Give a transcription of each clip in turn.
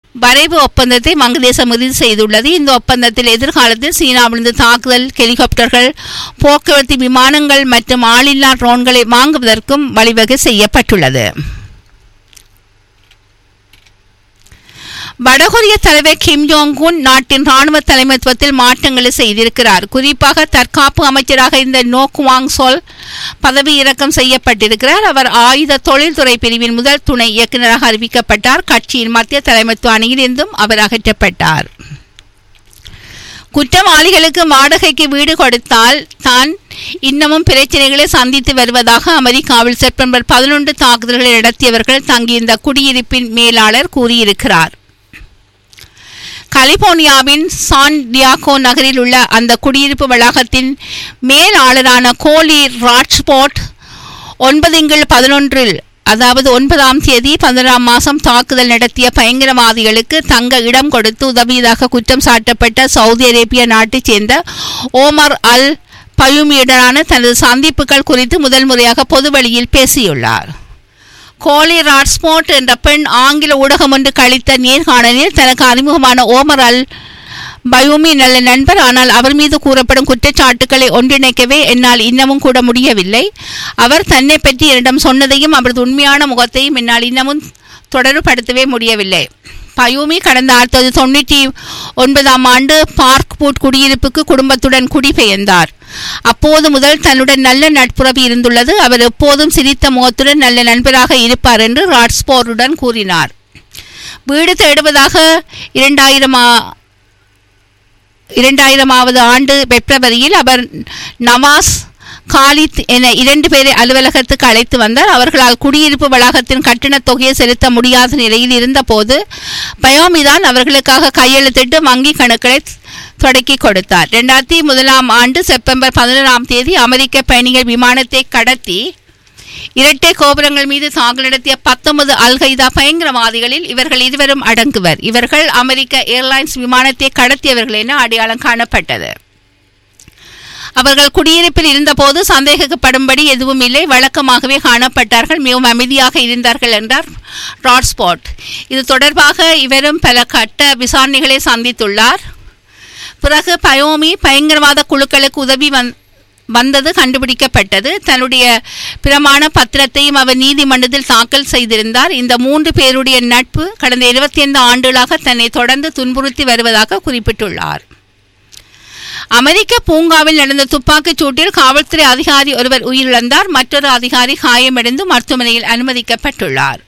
வரைவு ஒப்பந்தத்தை வங்கதேசம் இறுதி செய்துள்ளது இந்த ஒப்பந்தத்தில் எதிர்காலத்தில் சீனாவிலிருந்து தாக்குதல் ஹெலிகாப்டர்கள் போக்குவரத்து விமானங்கள் மற்றும் ஆளில்லா ட்ரோன்களை வாங்குவதற்கும் வழிவகை செய்யப்பட்டுள்ளது வடகொரிய தலைவர் கிம் ஜோங் உன் நாட்டின் ராணுவ தலைமைத்துவத்தில் மாற்றங்களை செய்திருக்கிறார் குறிப்பாக தற்காப்பு அமைச்சராக இருந்த நோ குவாங் சொல் பதவி இறக்கம் செய்யப்பட்டிருக்கிறார் அவர் ஆயுத தொழில்துறை பிரிவின் முதல் துணை இயக்குநராக அறிவிக்கப்பட்டார் கட்சியின் மத்திய தலைமைத்துவ அணியில் இருந்தும் அவர் அகற்றப்பட்டார் குற்றவாளிகளுக்கு வாடகைக்கு வீடு கொடுத்தால் தான் இன்னமும் பிரச்சனைகளை சந்தித்து வருவதாக அமெரிக்காவில் செப்டம்பர் பதினொன்று தாக்குதல்களை நடத்தியவர்கள் தங்கியிருந்த குடியிருப்பின் மேலாளர் கூறியிருக்கிறார் கலிபோர்னியாவின் சான் டியாகோ நகரில் உள்ள அந்த குடியிருப்பு வளாகத்தின் மேலாளரான கோலி ராட்ஸ்போர்ட் ஒன்பதுங்கள் பதினொன்றில் அதாவது ஒன்பதாம் தேதி பதினொன்றாம் மாதம் தாக்குதல் நடத்திய பயங்கரவாதிகளுக்கு தங்க இடம் கொடுத்து உதவியதாக குற்றம் சாட்டப்பட்ட சவுதி அரேபிய நாட்டைச் சேர்ந்த ஓமர் அல் பயுமியுடனான தனது சந்திப்புகள் குறித்து முதல் முறையாக பொதுவெளியில் பேசியுள்ளார் கோலி ராட்ஸ்போர்ட் என்ற பெண் ஆங்கில ஊடகம் ஒன்று கழித்த நேர்காணலில் தனக்கு அறிமுகமான ஓமர் அல் பயோமி நல்ல நண்பர் ஆனால் அவர் மீது கூறப்படும் குற்றச்சாட்டுக்களை ஒன்றிணைக்கவே என்னால் இன்னமும் கூட முடியவில்லை அவர் தன்னை பற்றி என்னிடம் சொன்னதையும் அவரது உண்மையான முகத்தையும் என்னால் இன்னமும் தொடர்புபடுத்தவே முடியவில்லை பயூமி கடந்த ஆயிரத்தி தொள்ளாயிரத்தி தொண்ணூற்றி ஒன்பதாம் ஆண்டு பார்க்பூட் குடியிருப்புக்கு குடும்பத்துடன் குடிபெயர்ந்தார் அப்போது முதல் தன்னுடன் நல்ல நட்புறவு இருந்துள்ளது அவர் எப்போதும் சிரித்த முகத்துடன் நல்ல நண்பராக இருப்பார் என்று ராட்ஸ்போர்டுடன் கூறினார் வீடு தேடுவதாக இரண்டாயிரம் இரண்டாயிரமாவது ஆண்டு பிப்ரவரியில் அவர் நவாஸ் காலித் என இரண்டு பேரை அலுவலகத்துக்கு அழைத்து வந்தார் அவர்களால் குடியிருப்பு வளாகத்தின் கட்டணத் தொகையை செலுத்த முடியாத நிலையில் இருந்தபோது பயோமிதான் அவர்களுக்காக கையெழுத்திட்டு வங்கி கணக்குகளை தொடக்கி கொடுத்தார் ரெண்டாயிரத்தி முதலாம் ஆண்டு செப்டம்பர் பதினொன்றாம் தேதி அமெரிக்க பயணிகள் விமானத்தை கடத்தி இரட்டை கோபுரங்கள் மீது தாக்குதல் நடத்திய பத்தொன்பது அல்கைதா பயங்கரவாதிகளில் இவர்கள் இருவரும் அடங்குவர் இவர்கள் அமெரிக்க ஏர்லைன்ஸ் விமானத்தை கடத்தியவர்கள் என அடையாளம் காணப்பட்டது அவர்கள் குடியிருப்பில் இருந்தபோது சந்தேகிக்கப்படும்படி எதுவும் இல்லை வழக்கமாகவே காணப்பட்டார்கள் மிகவும் அமைதியாக இருந்தார்கள் என்றார் ராட்ஸ்பாட் இது தொடர்பாக இவரும் பல கட்ட விசாரணைகளை சந்தித்துள்ளார் பிறகு பயோமி பயங்கரவாத குழுக்களுக்கு உதவி வந் வந்தது கண்டுபிடிக்கப்பட்டது தன்னுடைய பிரமாண பத்திரத்தையும் அவர் நீதிமன்றத்தில் தாக்கல் செய்திருந்தார் இந்த மூன்று பேருடைய நட்பு கடந்த இருபத்தி ஐந்து ஆண்டுகளாக தன்னை தொடர்ந்து துன்புறுத்தி வருவதாக குறிப்பிட்டுள்ளார் அமெரிக்க பூங்காவில் நடந்த துப்பாக்கிச் சூட்டில் காவல்துறை அதிகாரி ஒருவர் உயிரிழந்தார் மற்றொரு அதிகாரி காயமடைந்து மருத்துவமனையில் அனுமதிக்கப்பட்டுள்ளார்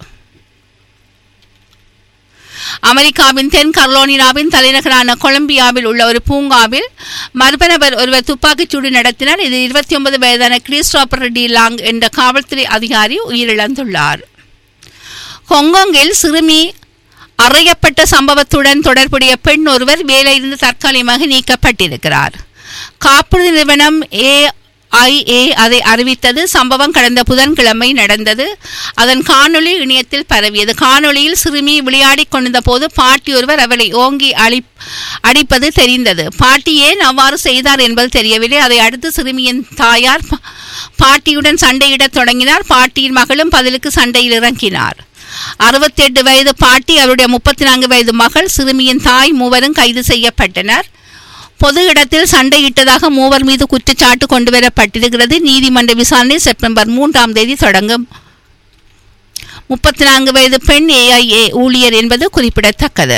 அமெரிக்காவின் தென் கர்லோனினாவின் தலைநகரான கொலம்பியாவில் உள்ள ஒரு பூங்காவில் மர்ம நபர் ஒருவர் துப்பாக்கிச்சூடு நடத்தினார் இது இருபத்தி ஒன்பது வயதான கிறிஸ்டோபர் டி லாங் என்ற காவல்துறை அதிகாரி உயிரிழந்துள்ளார் ஹொங்கொங்கில் சிறுமி அறையப்பட்ட சம்பவத்துடன் தொடர்புடைய பெண் ஒருவர் வேலையிலிருந்து தற்காலிகமாக நீக்கப்பட்டிருக்கிறார் காப்புறுதி நிறுவனம் ஏஐஏ அதை அறிவித்தது சம்பவம் கடந்த புதன்கிழமை நடந்தது அதன் காணொளி இணையத்தில் பரவியது காணொளியில் சிறுமி விளையாடிக் கொண்டிருந்த போது பாட்டி ஒருவர் அவளை ஓங்கி அழி அடிப்பது தெரிந்தது பாட்டி ஏன் அவ்வாறு செய்தார் என்பது தெரியவில்லை அதை அடுத்து சிறுமியின் தாயார் பா- பாட்டியுடன் சண்டையிடத் தொடங்கினார் பாட்டியின் மகளும் பதிலுக்கு சண்டையில் இறங்கினார் அறுபத்தி எட்டு வயது பாட்டி அவருடைய முப்பத்தி நான்கு வயது மகள் சிறுமியின் தாய் மூவரும் கைது செய்யப்பட்டனர் பொது இடத்தில் சண்டையிட்டதாக மூவர் மீது குற்றச்சாட்டு கொண்டுவரப்பட்டிருக்கிறது நீதிமன்ற விசாரணை செப்டம்பர் மூன்றாம் தேதி தொடங்கும் முப்பத்தி நான்கு வயது பெண் ஏஐஏ ஊழியர் என்பது குறிப்பிடத்தக்கது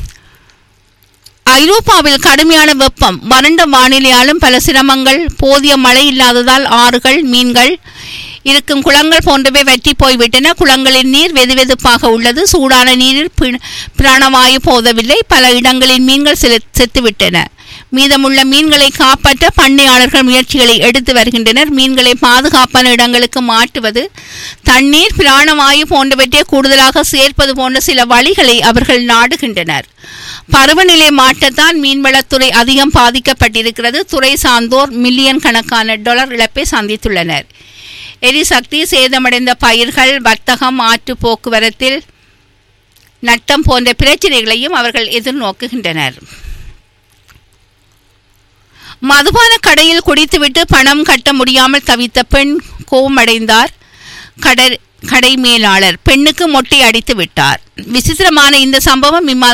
ஐரோப்பாவில் கடுமையான வெப்பம் வறண்ட வானிலையாலும் பல சிரமங்கள் போதிய மழை இல்லாததால் ஆறுகள் மீன்கள் இருக்கும் குளங்கள் போன்றவை வற்றி போய்விட்டன குளங்களின் நீர் வெதுவெதுப்பாக உள்ளது சூடான நீரில் பி- பிராணவாயு போதவில்லை பல இடங்களில் மீன்கள் செல- செத்துவிட்டன மீதமுள்ள மீன்களை காப்பாற்ற பண்ணையாளர்கள் முயற்சிகளை எடுத்து வருகின்றனர் மீன்களை பாதுகாப்பான இடங்களுக்கு மாற்றுவது தண்ணீர் பிராணவாயு போன்றவற்றை கூடுதலாக சேர்ப்பது போன்ற சில வழிகளை அவர்கள் நாடுகின்றனர் பருவநிலை மாற்றத்தால் மீன்வளத்துறை அதிகம் பாதிக்கப்பட்டிருக்கிறது துறை சார்ந்தோர் மில்லியன் கணக்கான டாலர் இழப்பை சந்தித்துள்ளனர் எரிசக்தி சேதமடைந்த பயிர்கள் வர்த்தகம் ஆற்று போக்குவரத்தில் நட்டம் போன்ற பிரச்சனைகளையும் அவர்கள் எதிர்நோக்குகின்றனர் மதுபான கடையில் குடித்துவிட்டு பணம் கட்ட முடியாமல் தவித்த பெண் கோபமடைந்தார் கடை கடை மேலாளர் பெண்ணுக்கு மொட்டை அடித்து விட்டார் விசித்திரமான இந்த சம்பவம் இம்மாதம்